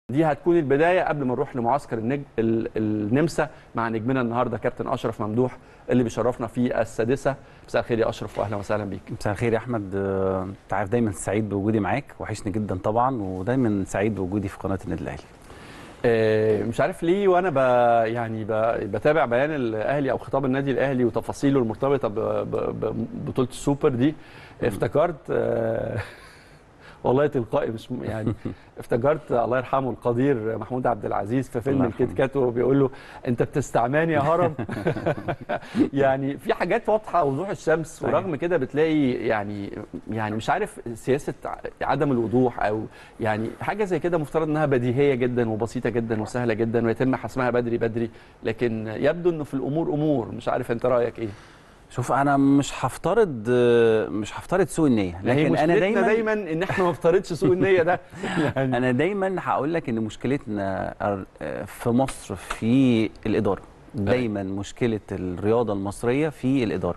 دي هتكون البدايه قبل ما نروح لمعسكر النج... ال- النمسا مع نجمنا النهارده كابتن اشرف ممدوح اللي بيشرفنا في السادسه مساء الخير يا اشرف واهلا وسهلا بيك مساء الخير يا احمد آه، انت عارف دايما سعيد بوجودي معاك وحشني جدا طبعا ودايما سعيد بوجودي في قناه النادي الاهلي آه، مش عارف ليه وانا ب... يعني ب... بتابع بيان الاهلي او خطاب النادي الاهلي وتفاصيله المرتبطه ب... ب... ببطوله السوبر دي افتكرت آه، والله تلقائي مش م- يعني افتكرت الله يرحمه القدير محمود عبد العزيز في فيلم الله الكيت يرحمه. كات وهو بيقول له انت بتستعماني يا هرم يعني في حاجات واضحه وضوح الشمس صحيح. ورغم كده بتلاقي يعني يعني مش عارف سياسه ع- عدم الوضوح او يعني حاجه زي كده مفترض انها بديهيه جدا وبسيطه جدا وسهله جدا ويتم حسمها بدري بدري لكن يبدو انه في الامور امور مش عارف انت رايك ايه شوف انا مش هفترض آه، مش هفترض سوء النيه ما هي لكن انا مشكلتنا دايما, دايما ان احنا ما نفترضش سوء النيه ده يعني انا دايما هقول لك ان مشكلتنا آه، في مصر في الاداره دايما مشكله الرياضه المصريه في الاداره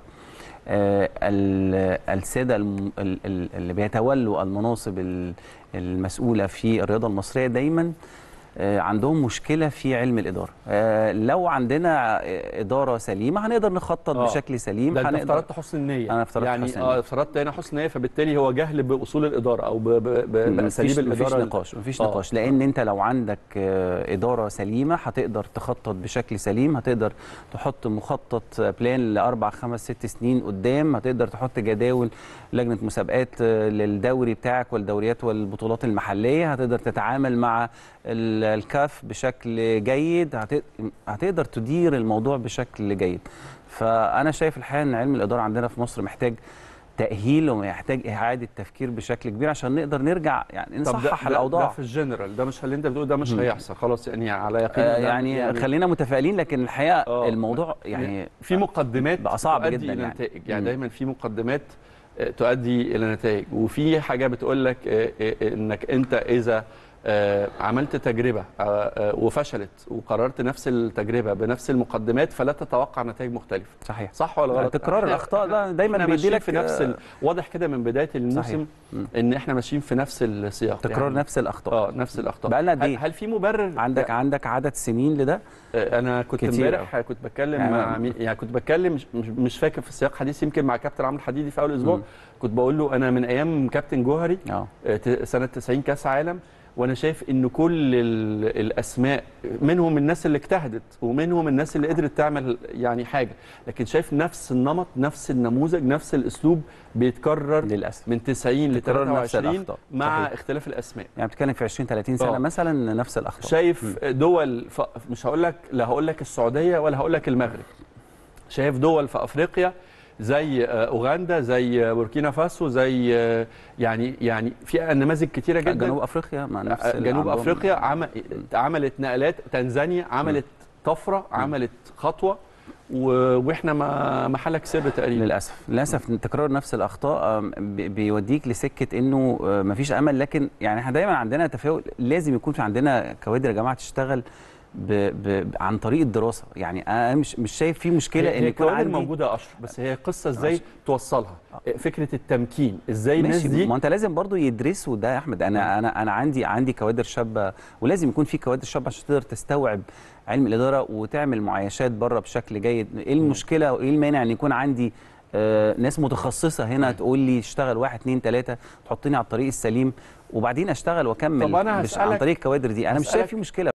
آه، ال- الساده الم- ال- ال- اللي بيتولوا المناصب ال- المسؤوله في الرياضه المصريه دايما آه، عندهم مشكله في علم الاداره آه، لو عندنا آه، اداره سليمه هنقدر نخطط آه. بشكل سليم ده انت هنقدر افترضت حسن النيه أنا افترضت يعني حسن اه النية. افترضت هنا حسن النيه فبالتالي هو جهل باصول الاداره او ب- ب- ب- باساليب مفيش مفيش الاداره نقاش مفيش آه. نقاش لان انت لو عندك آه، اداره سليمه هتقدر تخطط بشكل سليم هتقدر تحط مخطط آه، بلان لاربع خمس ست سنين قدام هتقدر تحط جداول لجنه مسابقات آه، للدوري بتاعك والدوريات والبطولات المحليه هتقدر تتعامل مع ال- الكاف بشكل جيد هت- هتقدر تدير الموضوع بشكل جيد فانا شايف الحقيقه ان علم الاداره عندنا في مصر محتاج تأهيل ويحتاج إعادة تفكير بشكل كبير عشان نقدر نرجع يعني طب ده- نصحح ده- الأوضاع ده في الجنرال ده مش اللي انت بتقول ده مش مم. هيحصل خلاص يعني على يقين آه ده- يعني, خلينا متفائلين لكن الحقيقة آه. الموضوع يعني في مقدمات بقى صعب تؤدي جدا الى يعني. نتائج يعني مم. دايما في مقدمات آه، تؤدي الى نتائج وفي حاجه بتقول لك آه، آه، انك انت اذا آه، عملت تجربه آه، آه، وفشلت وقررت نفس التجربه بنفس المقدمات فلا تتوقع نتائج مختلفه صحيح صح ولا غلط تكرار إحنا- الأخطاء ده دايما احنا بيدي ماشيين لك في نفس ال... واضح كده من بدايه الموسم مم. ان احنا ماشيين في نفس السياق تكرار يعني نفس الأخطاء اه نفس الاخطاء بقالنا قد هل, إيه؟ هل في مبرر عندك عندك عدد سنين لده آه، انا كنت كتير امبارح كنت بتكلم يعني مع أنا- مي- يعني كنت بتكلم مش, مش- مش فاكر في سياق حديث يمكن مع كابتن عمرو الحديدي في اول اسبوع مم. كنت بقول له انا من ايام كابتن جوهري اه آه، ت- سنه 90 كاس عالم وانا شايف ان كل ال- الاسماء منهم الناس اللي اجتهدت ومنهم الناس اللي قدرت تعمل يعني حاجه لكن شايف نفس النمط نفس النموذج نفس الاسلوب بيتكرر للأسف من 90 ل تكرار نفس 23 الأخطاء. مع صحيح. اختلاف الاسماء يعني بتتكلم في 20 30 سنة آه. مثلا نفس الأخطاء شايف دول ف... مش هقول لك لا هقول لك السعوديه ولا هقول لك المغرب شايف دول في افريقيا زي آه، اوغندا زي آه، بوركينا فاسو زي آه، يعني يعني في نماذج كتيره جدا جنوب أفريقيا مع نفس آه، اللي جنوب عندهم. افريقيا عم... عملت نقلات تنزانيا عملت طفره عملت خطوه و... واحنا ما محلك سر تقريبا للاسف للاسف إن تكرار نفس الاخطاء آم، بي- بيوديك لسكه انه آه، مفيش امل لكن يعني احنا دايما عندنا تفاؤل لازم يكون في عندنا كوادر يا جماعه تشتغل ب ب عن طريق الدراسه يعني انا مش مش شايف في مشكله هي, ان هي يكون كوادر عندي موجوده يا اشرف بس هي قصه ازاي عشان- توصلها فكره التمكين ازاي الناس ماشي دي ما انت لازم برضو يدرسوا ده يا احمد انا انا انا عندي عندي كوادر شابه ولازم يكون في كوادر شابه عشان تقدر تستوعب علم الاداره وتعمل معايشات بره بشكل جيد ايه المشكله وايه المانع ان يكون عندي آه ناس متخصصه هنا تقول لي اشتغل واحد اتنين تلاته تحطني على الطريق السليم وبعدين اشتغل واكمل طب أنا مش عن هسألك- طريق الكوادر دي انا مش هسألك شايف في مشكله